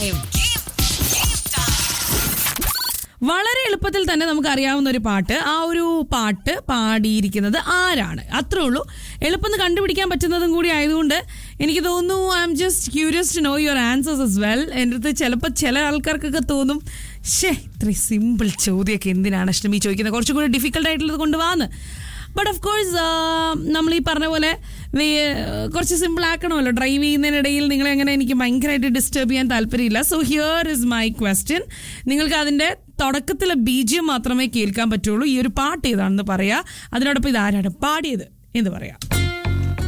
time. Game, game time. വളരെ എളുപ്പത്തിൽ തന്നെ നമുക്ക് അറിയാവുന്ന ഒരു പാട്ട് ആ ഒരു പാട്ട് പാടിയിരിക്കുന്നത് ആരാണ് അത്രേ ഉള്ളൂ എളുപ്പം ഒന്ന് കണ്ടുപിടിക്കാൻ പറ്റുന്നതും കൂടി ആയതുകൊണ്ട് എനിക്ക് തോന്നുന്നു I am just curious to know your answers as well എൻ്റെ അടുത്ത് ചിലപ്പോൾ ചില ആൾക്കാർക്കൊക്കെ തോന്നും ഷേ ഇത്രയും സിമ്പിൾ ചോദ്യമൊക്കെ എന്തിനാണ് അഷ്ടമി ചോദിക്കുന്നത് കുറച്ചും കൂടി ഡിഫിക്കൽട്ട് ആയിട്ടുള്ളത് കൊണ്ടുപോകാന്ന് ബട്ട് ഓഫ് കോഴ്സ് നമ്മൾ ഈ പറഞ്ഞ പോലെ വേ- കുറച്ച് സിമ്പിൾ ആക്കണമല്ലോ ഡ്രൈവ് ചെയ്യുന്നതിനിടയിൽ നിങ്ങളെ അങ്ങനെ എനിക്ക് ഭയങ്കരമായിട്ട് ഡിസ്റ്റർബ് ചെയ്യാൻ താല്പര്യമില്ല so here is my question നിങ്ങൾക്ക് അതിൻ്റെ തുടക്കത്തിലെ ബീജിയം മാത്രമേ കേൾക്കാൻ പറ്റുള്ളൂ ഈ ഒരു പാട്ട് ഏതാണെന്ന് പറയാ അതിനോടൊപ്പം ഇത് ആരാണ് പാടിയത് എന്ന് പറയാം